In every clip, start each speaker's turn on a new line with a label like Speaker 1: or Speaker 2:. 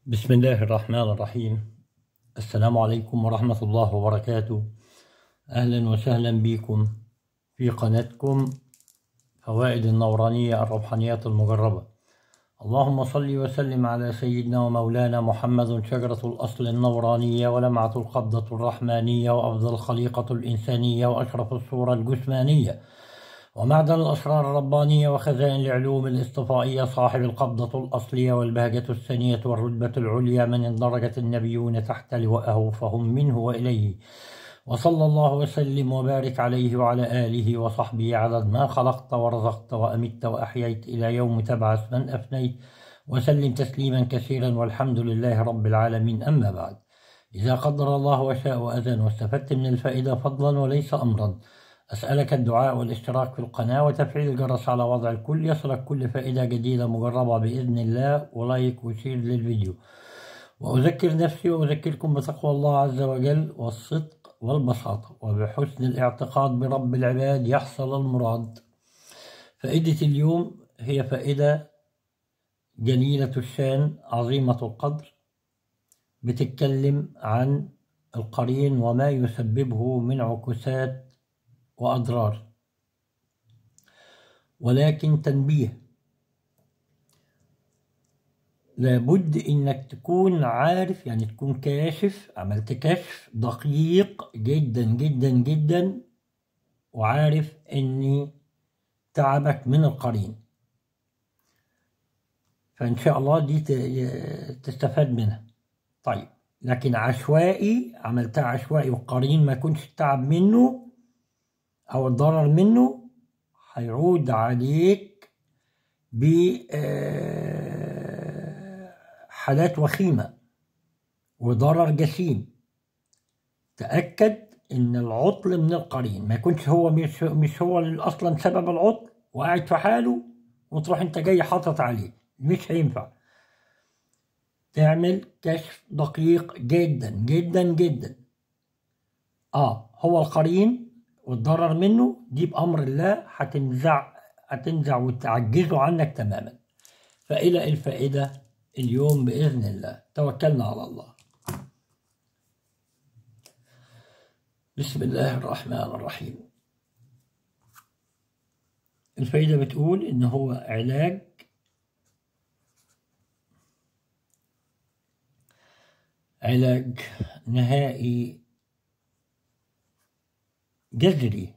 Speaker 1: بسم الله الرحمن الرحيم السلام عليكم ورحمة الله وبركاته أهلا وسهلا بكم في قناتكم فوائد النورانية الروحانيات المجربة اللهم صل وسلم على سيدنا ومولانا محمد شجرة الأصل النورانية ولمعة القبضة الرحمانية وأفضل الخليقة الإنسانية وأشرف الصورة الجسمانية ومعدن الأسرار الربانية وخزائن العلوم الاصطفائية صاحب القبضة الأصلية والبهجة الثانية والرتبة العليا من اندرجت النبيون تحت لوائه فهم منه وإليه وصلى الله وسلم وبارك عليه وعلى آله وصحبه عدد ما خلقت ورزقت وأمت وأحييت إلى يوم تبعث من أفنيت وسلم تسليما كثيرا والحمد لله رب العالمين أما بعد إذا قدر الله وشاء وأذن واستفدت من الفائدة فضلا وليس أمرا أسألك الدعاء والاشتراك في القناة وتفعيل الجرس على وضع الكل يصلك كل فائدة جديدة مجربة بإذن الله ولايك وشير للفيديو وأذكر نفسي وأذكركم بتقوى الله عز وجل والصدق والبساطة وبحسن الاعتقاد برب العباد يحصل المراد فائدة اليوم هي فائدة جليلة الشان عظيمة القدر بتتكلم عن القرين وما يسببه من عكوسات وأضرار ولكن تنبيه لابد إنك تكون عارف يعني تكون كاشف عملت كشف دقيق جدا جدا جدا وعارف إن تعبك من القرين فإن شاء الله دي تستفاد منها طيب لكن عشوائي عملتها عشوائي والقرين ما يكونش التعب منه أو الضرر منه هيعود عليك بحالات وخيمة وضرر جسيم تأكد إن العطل من القرين ما يكونش هو مش, مش هو أصلا سبب العطل وقاعد في حاله وتروح أنت جاي حاطط عليه مش هينفع تعمل كشف دقيق جدا جدا جدا اه هو القرين والضرر منه دي بأمر الله هتنزع هتنزع وتعجزه عنك تماما فإلى الفائدة اليوم بإذن الله توكلنا على الله بسم الله الرحمن الرحيم الفائدة بتقول إن هو علاج علاج نهائي جذري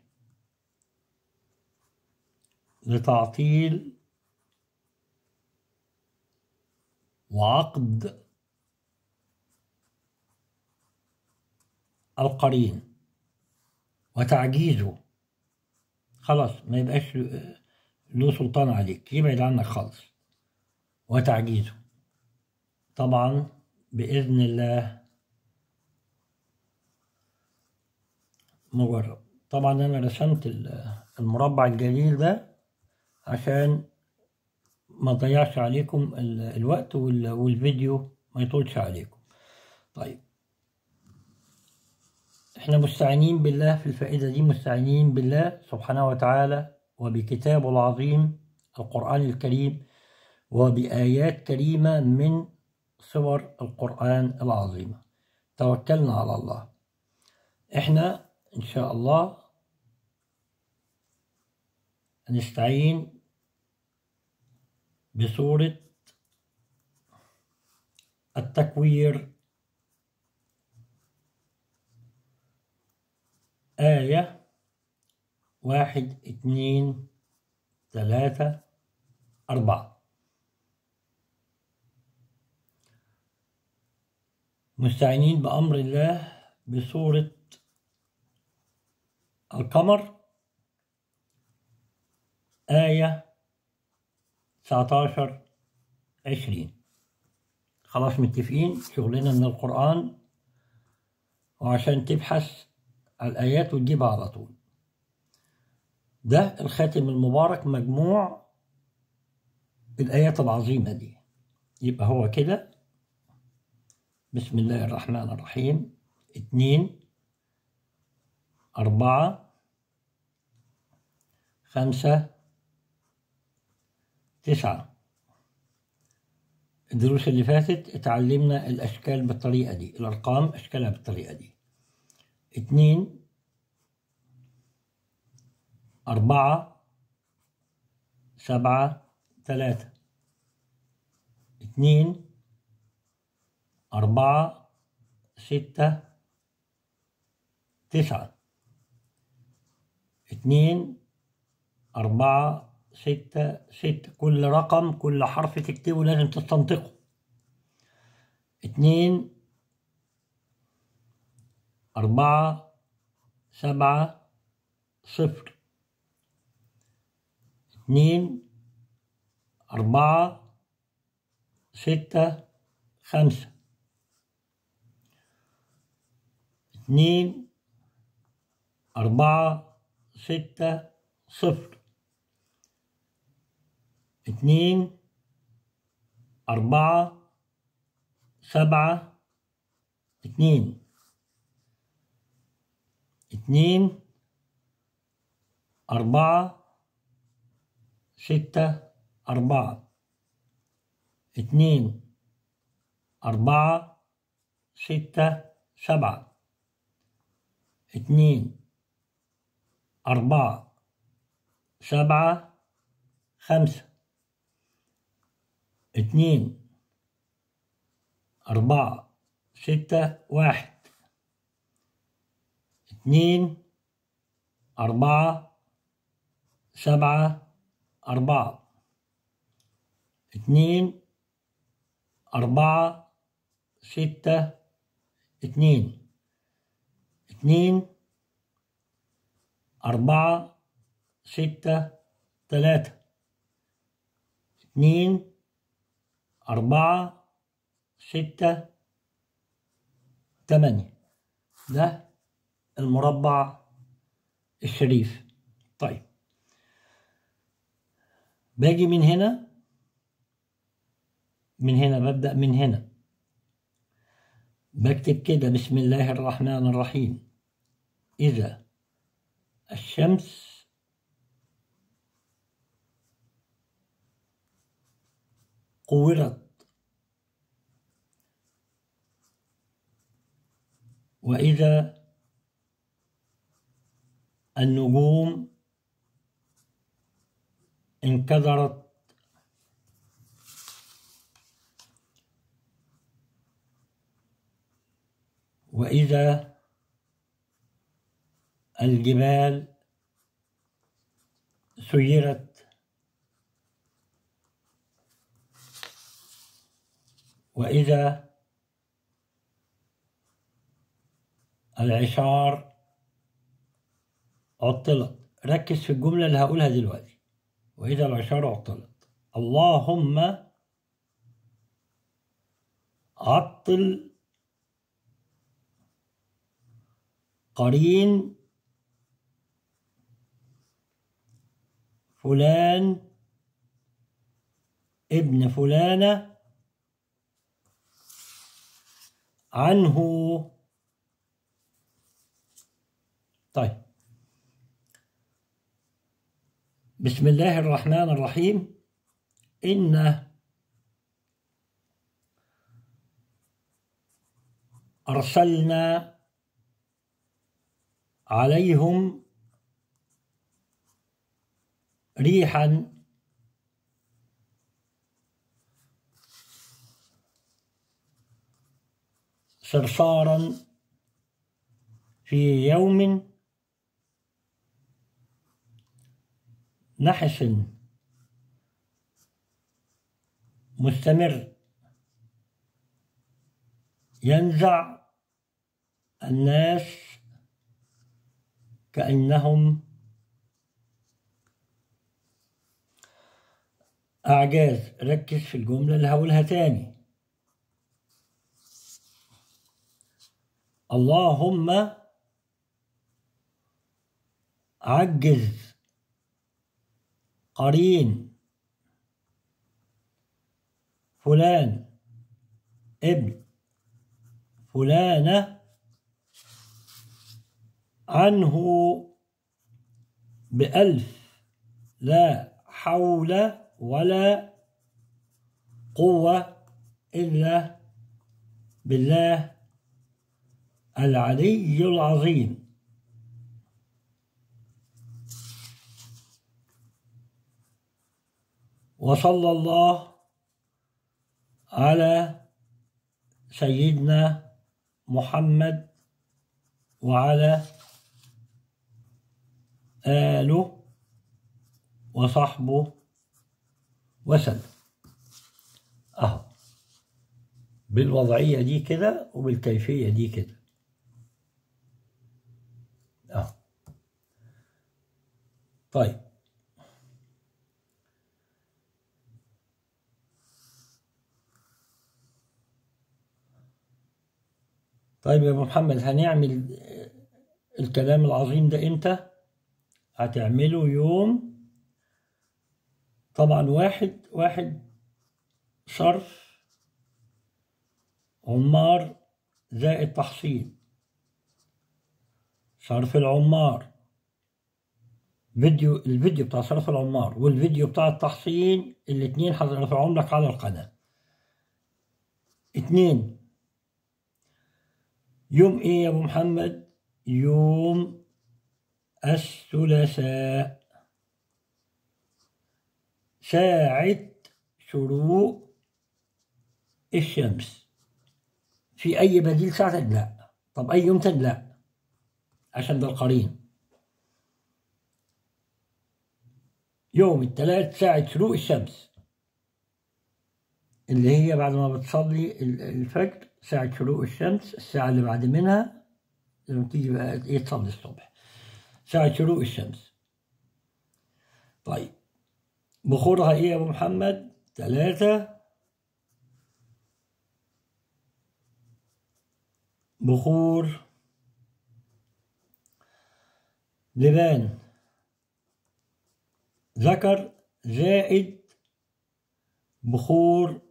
Speaker 1: لتعطيل وعقد القرين وتعجيزه خلاص ما يبقاش له سلطان عليك يبعد عنك خالص وتعجيزه طبعا بإذن الله مجرب طبعا انا رسمت المربع الجليل ده عشان ما اضيعش عليكم الوقت والفيديو ما يطولش عليكم طيب احنا مستعينين بالله في الفائدة دي مستعينين بالله سبحانه وتعالى وبكتابه العظيم القرآن الكريم وبآيات كريمة من صور القرآن العظيمة توكلنا على الله احنا إن شاء الله نستعين بصورة التكوير آية واحد اتنين ثلاثة أربعة مستعينين بأمر الله بصورة القمر آية 19 20 خلاص متفقين شغلنا من القرآن وعشان تبحث على الآيات وتجيبها على طول ده الخاتم المبارك مجموع الآيات العظيمة دي يبقى هو كده بسم الله الرحمن الرحيم اتنين أربعة خمسة تسعة الدروس اللي فاتت اتعلمنا الأشكال بالطريقة دي الأرقام أشكالها بالطريقة دي اتنين أربعة سبعة تلاتة اتنين أربعة ستة تسعة اتنين أربعة ستة ستة كل رقم كل حرف تكتبه لازم تستنطقه اتنين أربعة سبعة صفر اتنين أربعة ستة خمسة اتنين أربعة ستة صفر اتنين أربعة سبعة اتنين اتنين أربعة ستة أربعة اتنين أربعة ستة سبعة اتنين أربعة سبعة خمسة اتنين أربعة ستة واحد اتنين أربعة سبعة أربعة اتنين أربعة ستة اتنين اتنين أربعة ستة تلاتة اتنين أربعة ستة تمانية ده المربع الشريف طيب باجي من هنا من هنا ببدأ من هنا بكتب كده بسم الله الرحمن الرحيم إذا الشمس قورت وإذا النجوم انكدرت وإذا الجبال سيرت وإذا العشار عطلت ركز في الجملة اللي هقولها دلوقتي وإذا العشار عطلت اللهم عطل قرين فلان ابن فلانة عنه طيب بسم الله الرحمن الرحيم إن أرسلنا عليهم ريحا صرصارا في يوم نحس مستمر ينزع الناس كأنهم أعجاز ركز في الجملة اللي هقولها تاني اللهم عجز قرين فلان ابن فلانة عنه بألف لا حول ولا قوة إلا بالله العلي العظيم وصلى الله على سيدنا محمد وعلى آله وصحبه وسلم أهو بالوضعية دي كده وبالكيفية دي كده أهو طيب طيب يا أبو محمد هنعمل الكلام العظيم ده إمتى؟ هتعمله يوم طبعا واحد واحد صرف عمار زائد تحصيل صرف العمار فيديو الفيديو بتاع صرف العمار والفيديو بتاع التحصيل الاتنين هرفعهم لك على القناة اتنين يوم ايه يا ابو محمد يوم الثلاثاء ساعة شروق الشمس في أي بديل ساعة لا طب أي يوم تاني لا عشان ده القرين يوم الثلاث ساعة شروق الشمس اللي هي بعد ما بتصلي الفجر ساعة شروق الشمس الساعة اللي بعد منها لما تيجي بقى ايه تصلي الصبح ساعة شروق الشمس طيب بخورها ايه يا ابو محمد ثلاثة بخور لبان ذكر زائد بخور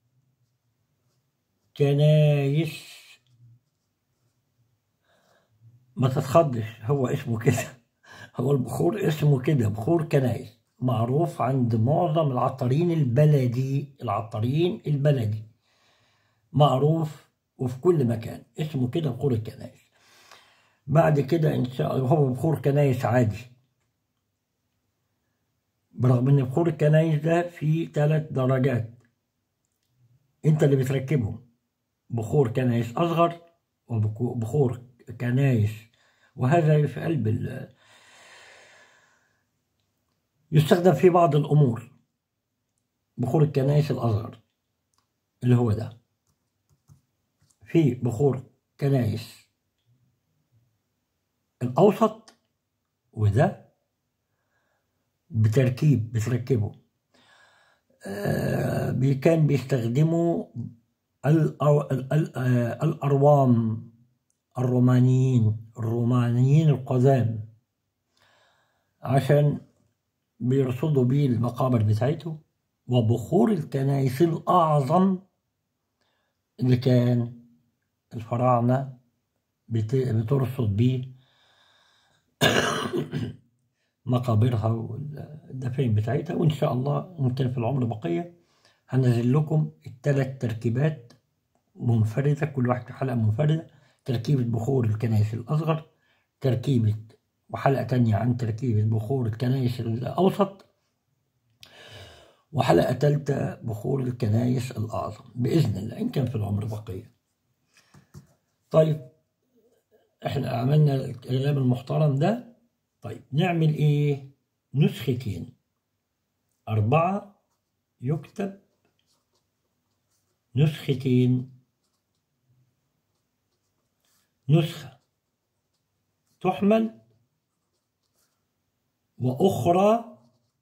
Speaker 1: كنايس ما تتخضش هو اسمه كده هو البخور اسمه كده بخور كنايس معروف عند معظم العطارين البلدي العطارين البلدي معروف وفي كل مكان اسمه كده بخور الكنايس بعد كده ان شاء الله هو بخور كنايس عادي برغم ان بخور الكنايس ده فيه ثلاث درجات انت اللي بتركبهم بخور كنايس اصغر وبخور كنايس وهذا في قلب ال يستخدم في بعض الأمور بخور الكنائس الأصغر اللي هو ده في بخور كنائس الأوسط وده بتركيب بتركبه آه كان بيستخدموا الأروام الرومانيين الرومانيين القدام عشان بيرصدوا بيه المقابر بتاعته وبخور الكنائس الأعظم اللي كان الفراعنة بترصد بيه مقابرها والدفين بتاعتها وإن شاء الله إن كان في العمر بقية هنزل لكم الثلاث تركيبات منفردة كل واحد حلقة منفردة تركيبة بخور الكنائس الأصغر تركيبة وحلقة تانية عن تركيبة بخور الكنائس الأوسط وحلقة تالتة بخور الكنائس الأعظم بإذن الله إن كان في العمر بقية طيب إحنا عملنا الكلام المحترم ده طيب نعمل إيه نسختين أربعة يكتب نسختين نسخة تحمل وأخرى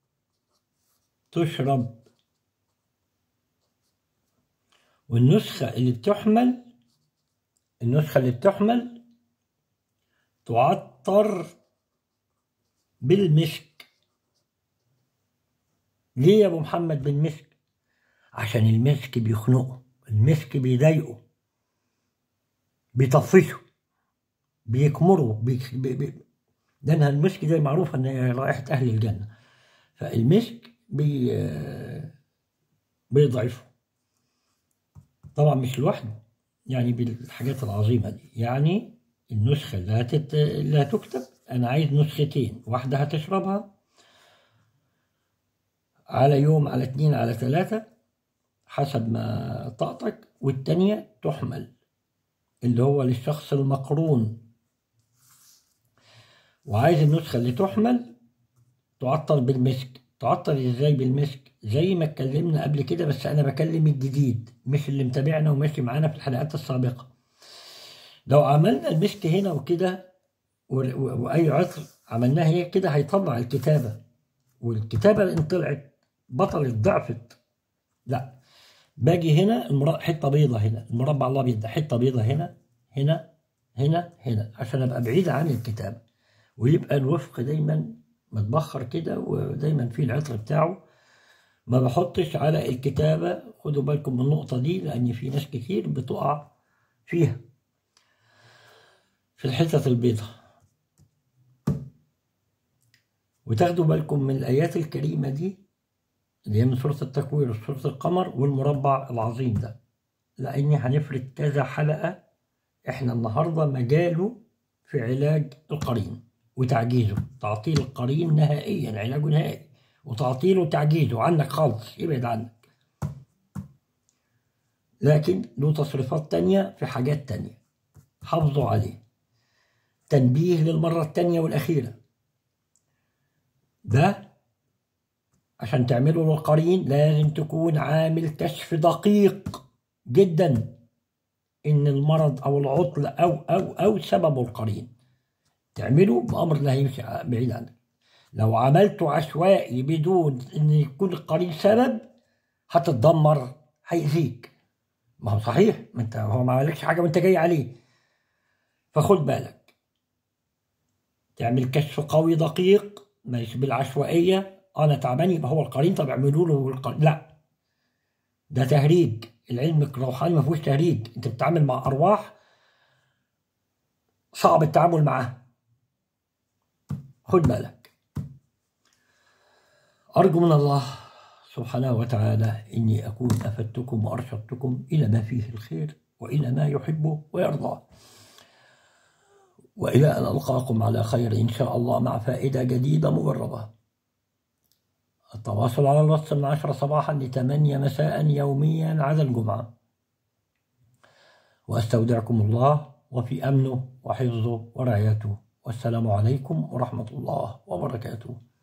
Speaker 1: تشرب والنسخة اللي بتحمل النسخة اللي بتحمل تعطر بالمسك ليه يا أبو محمد بالمسك عشان المسك بيخنقه المسك بيضايقه بيطفشه بيكمره بي بي بي لأن المسك ده معروف إن رائحة أهل الجنة فالمسك بي بيضعفه طبعا مش لوحده يعني بالحاجات العظيمة دي يعني النسخة اللي, هتت... اللي هتكتب أنا عايز نسختين واحدة هتشربها على يوم على اتنين على تلاتة حسب ما طاقتك والتانية تحمل اللي هو للشخص المقرون وعايز النسخة اللي تحمل تعطر بالمسك تعطر ازاي بالمسك زي ما اتكلمنا قبل كده بس انا بكلم الجديد مش اللي متابعنا وماشي معانا في الحلقات السابقة لو عملنا المسك هنا وكده واي عطر عملناها هي كده هيطلع الكتابة والكتابة ان طلعت بطلت ضعفت لا باجي هنا المر... حته بيضه هنا المربع الابيض ده حته بيضه هنا هنا هنا هنا عشان ابقى بعيد عن الكتابه ويبقى الوفق دايما متبخر كده ودايما فيه العطر بتاعه ما بحطش على الكتابة خدوا بالكم من النقطة دي لأن في ناس كتير بتقع فيها في الحتة البيضة وتاخدوا بالكم من الآيات الكريمة دي اللي هي من سورة التكوير وسورة القمر والمربع العظيم ده لأني هنفرد كذا حلقة إحنا النهاردة مجاله في علاج القرين وتعجيزه تعطيل القرين نهائيا علاجه نهائي وتعطيله وتعجيزه عنك خالص يبعد عنك لكن له تصريفات تانية في حاجات تانية حافظوا عليه تنبيه للمرة التانية والأخيرة ده عشان تعملوا للقرين لازم تكون عامل كشف دقيق جدا ان المرض او العطل او او او سببه القرين تعمله بامر لا يمشي بعيد عنك لو عملته عشوائي بدون ان يكون القرين سبب هتتدمر هيأذيك ما هو صحيح ما انت هو ما عملكش حاجه وانت جاي عليه فخد بالك تعمل كشف قوي دقيق مش بالعشوائيه انا تعبان يبقى هو القرين طب اعملوا له القرين لا ده تهريج العلم الروحاني ما فيهوش تهريج انت بتتعامل مع ارواح صعب التعامل معاها خد بالك أرجو من الله سبحانه وتعالى إني أكون أفدتكم وأرشدتكم إلى ما فيه الخير وإلى ما يحب ويرضى وإلى أن ألقاكم على خير إن شاء الله مع فائدة جديدة مجربة التواصل على الواتس من عشرة صباحا لثمانية مساء يوميا على الجمعة وأستودعكم الله وفي أمنه وحفظه ورعايته والسلام عليكم ورحمة الله وبركاته